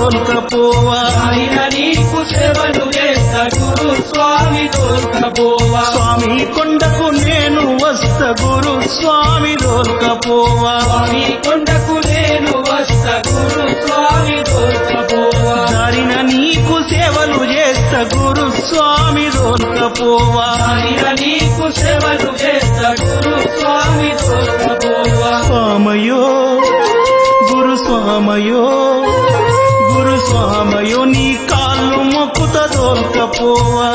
దోల్కపోవా ఆయన నీకు సేవలు చేస్తా గురు స్వామి దోల్కపోవా స్వామి కొండకు నేను వస్త గురు స్వామి దోల్కపోవా స్వామి కొండకు నేను వస్తా గురు స్వామి దోల్కపోవా దారిన నీకు సేవలు చేస్త గురు స్వామి దోల్కపోవా ఆయన నీకు సేవలు చేస్తా గురు స్వామి దోల్కపోవా స్వామయో గురు స్వామయో గురు స్వామయో నీ కాళ్ళు మొక్కుత దోల్కపోవా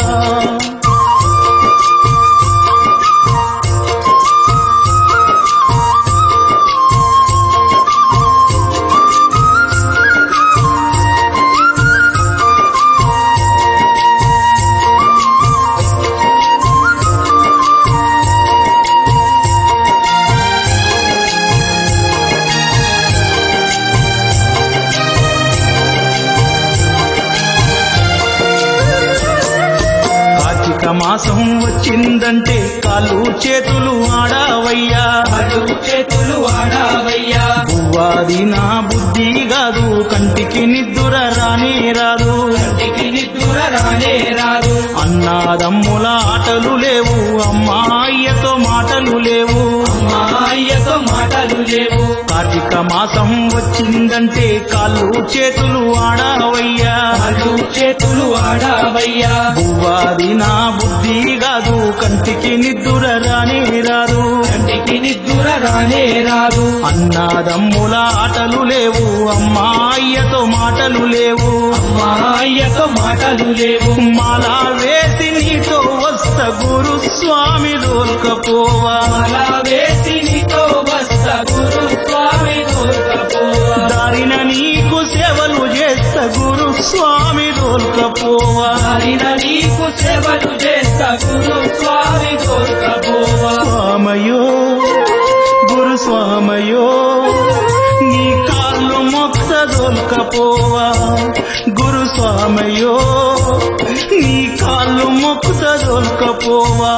కార్తీక మాసం వచ్చిందంటే కాళ్ళు చేతులు ఆడావయ్యా అడుగు చేతులు ఆడావయ్యా పువ్వాది నా బుద్ధి కాదు కంటికి నిద్దుర రానే రాదు కంటికి నిద్దుర రానే రాదు అన్నాదమ్ముల ఆటలు లేవు అమ్మాయ్యతో మాటలు లేవు అమ్మాయ్యతో మాటలు లేవు కార్తీక మాసం వచ్చిందంటే కాళ్ళు చేతులు ఆడావయ్యా అడుగు చేతులు ఆడావయ్యా పువ్వాది నా బుద్ధి కాదు కంటికి నిద్దుర రానే రాదు కంటికి నిద్దుర రానే రాదు అన్నాదమ్ముల ఆటలు లేవు అమ్మాయ్యతో మాటలు లేవు అమ్మాయ్యతో మాటలు లేవు మాలా వేసి నీతో వస్త గురు స్వామి దోల్కపోవా అలా వేసి నీతో వస్త గురు స్వామి దోల్కపోవా దారిన నీకు సేవలు చేస్త గురు స్వామి దోల్కపోవా ఆయన నీకు సేవలు చేస్తా గురు స్వామి దోల్కపోవా స్వామయో గురు స్వామయో నీ కాళ్ళు మొక్త దొల్కపోవా గురు స్వామయో నీ కాళ్ళు మొక్త దొల్కపోవా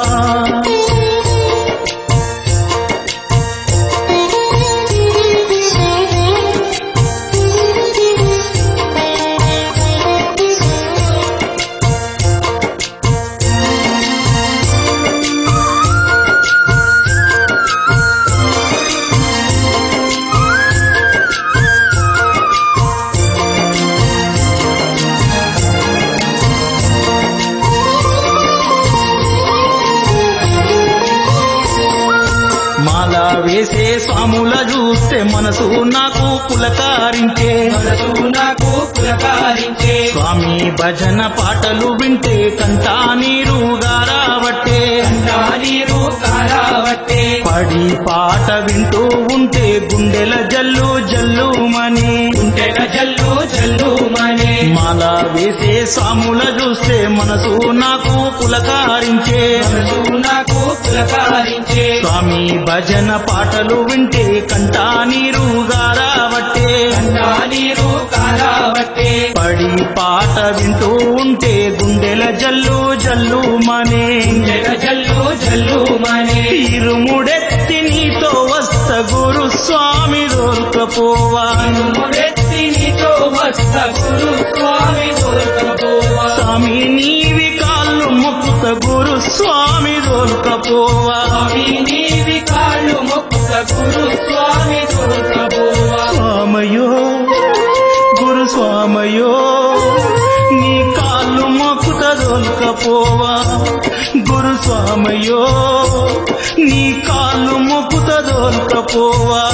మాల వేసే స్వాముల చూస్తే మనసు నాకు పులకారించే మనసు నాకు పులకారించే స్వామి భజన పాటలు వింటే కంటా నీరు గారావట్టే కంటా నీరు కారావట్టే పడి పాట వింటూ ఉంటే గుండెల జల్లు జల్లుమని గుంటెల జల్లు జల్లు మనే మాల వేసే స్వాముల చూస్తే మనసు నాకు పులకారించే మనసు నాకు పులకారించే స్వామి భజన పాటలు వింటే కంటా నీరు గారావట్టే కంటా నీరు కారావట్టే పడి పాట వింటూ ఉంటే గుండెల జల్లు జల్లుమనే జగ జల్లు జల్లు మనే ఇరుముడెత్తి నీతో వస్త గురు స్వామి దొరకపోవా ముడెత్తి నీతో వస్త గురు స్వామి దొరకపోవా స్వామి నీవి కాళ్ళు మొక్కుత గురు స్వామి దొరకపోవా స్వామి నీవి కాళ్ళు మొక్కుత గురు స్వామి దొరకపోవా స్వామయో గురు స్వామయో నీ కాళ్ళు మొక్కుత దొరకపోవా గురు స్వామయో నీ కాళ్ళు మొక్కుత దొరకపోవా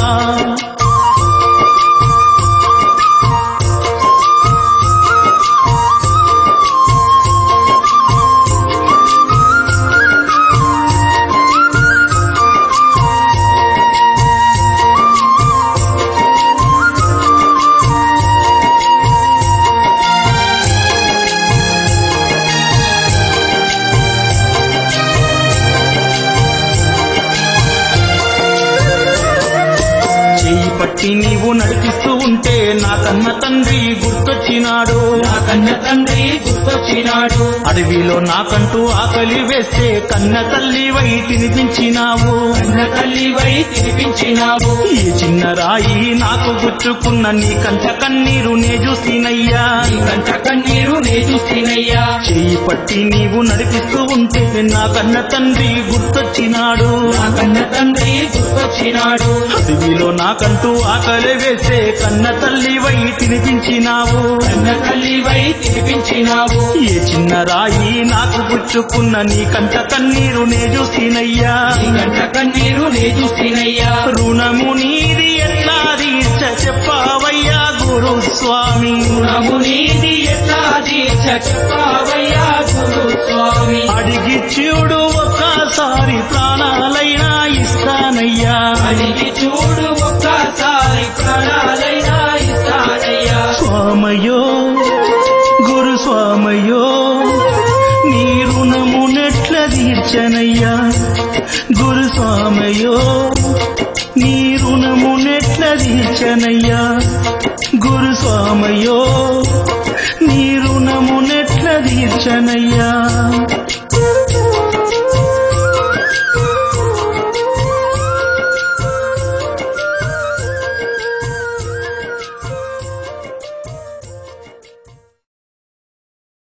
పట్టి నీవు నడిపిస్తూ ఉంటే నా కన్న తండ్రి గుర్తొచ్చినాడు నా కన్న తండ్రి గుర్తొచ్చినాడు అడవిలో నాకంటూ ఆకలి వేస్తే కన్న తల్లివై తినిపించినావు కన్న తల్లివై తినిపించినావు ఈ చిన్న రాయి నాకు గుచ్చుకున్న నీ కంట కన్నీరు నే చూసినయ్యా నీ కంట కన్నీరు నే చూసినయ్యా చెయ్యి పట్టి నీవు నడిపిస్తూ ఉంటే నా కన్న తండ్రి గుర్తొచ్చినాడు నా కన్న తండ్రి గుర్తొచ్చినాడు అడవిలో నాకంటూ ఆకలి వేస్తే కన్న తల్లివై తినిపించినావు కన్న తల్లివై తినిపించినావు ఏ చిన్న రాయి నాకు గుచ్చుకున్న నీ కంట కన్నీరు నే చూసినయ్యా నీ కంట కన్నీరు నే చూసినయ్యా రుణము నీది ఎట్లా తీర్చ చెప్పావయ్యా గురు స్వామి రుణము నీది ఎట్లా తీర్చ చెప్పావయ్యా గురు స్వామి అడిగి చూడు ఒక్కసారి ప్రాణాలైనా ఇస్తానయ్యా అడిగి చూడు ఒక్కసారి ప్రాణాలైనా ఇస్తానయ్యా స్వామయో గురు స్వామయో నీ రుణము నెట్ల తీర్చనయ్యా గురు స్వామయో నీ రుణము నెట్ల తీర్చనయ్యా గురు స్వామయో నీ రుణము నెట్ల తీర్చనయ్యా